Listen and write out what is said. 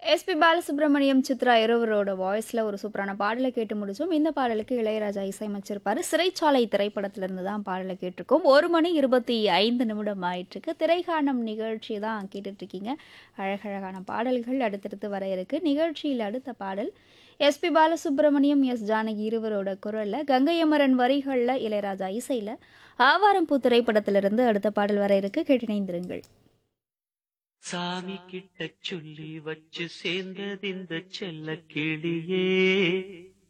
SP Balasubramaniam Chitra இருவரோட வாய்ஸில் ஒரு சூப்பரான பாடலை கேட்டு முடிச்சோம் இந்த பாடலுக்கு இளையராஜா இசையமைச்சிருப்பாரு சிறைச்சாலை திரைப்படத்திலிருந்து தான் பாடலை கேட்டிருக்கோம் ஒரு மணி இருபத்தி ஐந்து நிமிடம் ஆயிட்டிருக்கு திரைக்காணம் நிகழ்ச்சி தான் கேட்டுட்ருக்கீங்க அழகழகான பாடல்கள் அடுத்தடுத்து வர இருக்கு நிகழ்ச்சியில் அடுத்த பாடல் எஸ்பி பாலசுப்ரமணியம் எஸ் ஜானகி இருவரோட குரலில் கங்கையமரன் வரிகளில் இளையராஜா இசையில் ஆவாரம்பூ திரைப்படத்திலிருந்து அடுத்த பாடல் வர இருக்கு கேட்டிணைந்திருங்கள் சாமி கிட்ட சொல்லி வச்சு சேர்ந்தது இந்த செல்ல கிளியே